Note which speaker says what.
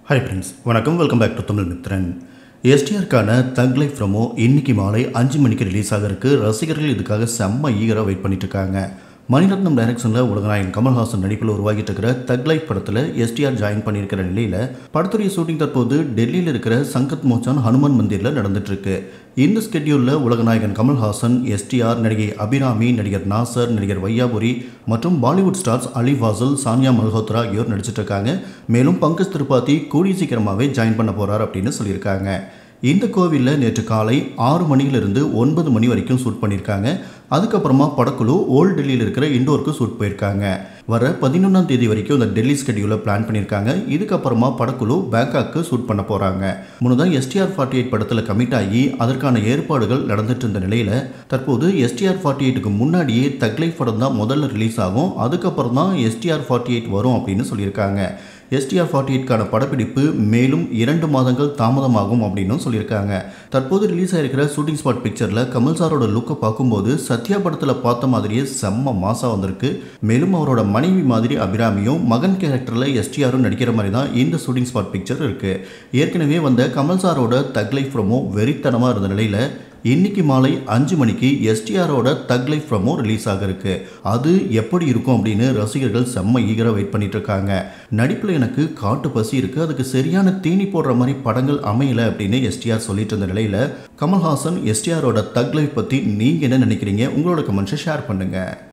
Speaker 1: hi friends வணக்கம் welcome back to Tamil Mithran எஸ்டிஆருக்கான thug life promo இன்னைக்கு மாலை அஞ்சு மணிக்கு ரிலீஸ் ஆகிறதுக்கு ரசிகர்கள் இதுக்காக செம்ம ஈகராக வெயிட் பண்ணிட்டு இருக்காங்க மணிரத்னம் டைரக்ஷனில் உலகநாயகன் கமல்ஹாசன் நடிப்பில் உருவாகிட்டு இருக்கிற தக் லைஃப் படத்தில் எஸ்டிஆர் ஜாயின் பண்ணியிருக்கிற நிலையில் படத்துடைய ஷூட்டிங் தற்போது டெல்லியில் இருக்கிற சங்கத் மோச்சான் ஹனுமான் மந்திரில் நடந்துட்டு இருக்கு இந்த ஸ்கெட்யூலில் உலகநாயகன் கமல்ஹாசன் எஸ்டிஆர் நடிகை அபிராமி நடிகர் நாசர் நடிகர் வையாபுரி மற்றும் பாலிவுட் ஸ்டார்ஸ் அலி ஃபாசல் சானியா மல்ஹோத்ரா ஆகியோர் நடிச்சிட்டு இருக்காங்க மேலும் பங்கஜ் திரிபாதி கூடிய சீக்கிரமாகவே ஜாயின் பண்ண போறார் அப்படின்னு சொல்லியிருக்காங்க இந்த கோவிலில் நேற்று காலை ஆறு மணியிலிருந்து ஒன்பது மணி வரைக்கும் ஷூட் பண்ணியிருக்காங்க அதுக்கப்புறமா படக்குழு ஓல்ட் டெல்லியில் இருக்கிற இண்டோருக்கு ஷூட் போயிருக்காங்க வர பதினொன்றாம் தேதி வரைக்கும் இந்த டெல்லி ஸ்கெடியூலை பிளான் பண்ணியிருக்காங்க இதுக்கப்புறமா படக்குழு பேங்காக்கு ஷூட் பண்ண போகிறாங்க முன்னதான் எஸ்டிஆர் ஃபார்ட்டி எயிட் படத்தில் கமிட் ஆகி அதற்கான ஏற்பாடுகள் நடந்துட்டு இருந்த நிலையில் தற்போது எஸ்டிஆர் ஃபார்ட்டி எயிட்டுக்கு முன்னாடியே தக்லைஃப் படம் தான் முதல்ல ரிலீஸ் ஆகும் அதுக்கப்புறம் தான் எஸ்டிஆர் ஃபார்ட்டி எயிட் வரும் அப்படின்னு சொல்லியிருக்காங்க எஸ்டிஆர் ஃபார்ட்டி எயிட்கான படப்பிடிப்பு மேலும் இரண்டு மாதங்கள் தாமதமாகும் அப்படின்னு சொல்லியிருக்காங்க தற்போது ரிலீஸ் ஆயிருக்கிற ஷூட்டிங் ஸ்பாட் பிக்சரில் கமல் சாரோட லுக்கை பார்க்கும்போது சத்யா படத்தில் பார்த்த மாதிரியே செம்ம மாசாக வந்திருக்கு மேலும் அவரோட மனைவி மாதிரி அபிராமியும் மகன் கேரக்டரில் எஸ்டிஆரும் நடிக்கிற மாதிரி தான் இந்த ஷூட்டிங் ஸ்பாட் பிக்சர் இருக்குது ஏற்கனவே வந்த கமல் சாரோட தக் லைஃப் ப்ரமோ வெறித்தனமாக இருந்த நிலையில் இன்னைக்கு மாலை அஞ்சு மணிக்கு எஸ்டிஆரோட தக் லைஃப் ப்ரமோ ரிலீஸ் ஆக இருக்கு அது எப்படி இருக்கும் அப்படின்னு ரசிகர்கள் செம்ம ஈகராக வெயிட் பண்ணிட்டு இருக்காங்க நடிப்பில் எனக்கு காட்டு பசி இருக்கு அதுக்கு சரியான தீனி போடுற மாதிரி படங்கள் அமையல அப்படின்னு எஸ்டிஆர் சொல்லிட்டு இருந்த நிலையில கமல்ஹாசன் எஸ்டிஆரோட தக் லைஃப் பற்றி நீங்கள் என்ன நினைக்கிறீங்க உங்களோட கமெண்ட்ஸை ஷேர் பண்ணுங்கள்